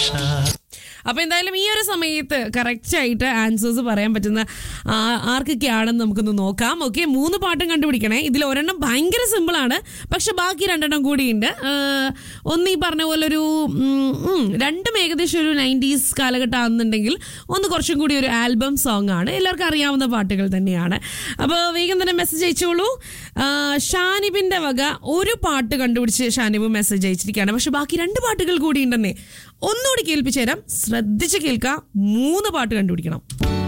അപ്പൊ എന്തായാലും ഈ ഒരു സമയത്ത് കറക്റ്റ് ആയിട്ട് ആൻസേഴ്സ് പറയാൻ പറ്റുന്ന ആ- ആർക്കൊക്കെയാണെന്ന് നമുക്കൊന്ന് നോക്കാം ഓക്കെ മൂന്ന് പാട്ടും കണ്ടുപിടിക്കണേ ഇതിൽ ഒരെണ്ണം ഭയങ്കര സിമ്പിൾ ആണ് പക്ഷെ ബാക്കി രണ്ടെണ്ണം കൂടിയുണ്ട് ആ, ഒന്ന് ഈ പറഞ്ഞ പോലെ ഒരു ഉം, ഉം, രണ്ടും ഏകദേശം ഒരു നയൻറ്റീസ് കാലഘട്ടം ആണെന്നുണ്ടെങ്കിൽ ഒന്ന് കുറച്ചും കൂടി ഒരു ആൽബം സോങ് ആണ് എല്ലാവർക്കും അറിയാവുന്ന പാട്ടുകൾ തന്നെയാണ് അപ്പോൾ വേഗം തന്നെ മെസ്സേജ് അയച്ചോളൂ ആ, ഷാനിബിന്റെ വക ഒരു പാട്ട് കണ്ടുപിടിച്ച് ഷാനിബ് മെസ്സേജ് അയച്ചിരിക്കുകയാണ് പക്ഷെ ബാക്കി രണ്ട് പാട്ടുകൾ കൂടി ഉണ്ടെന്നേ ഒന്നുകൂടി കേൾപ്പിച്ചു തരാം ശ്രദ്ധിച്ച് കേൾക്കാം മൂന്ന് പാട്ട് കണ്ടുപിടിക്കണം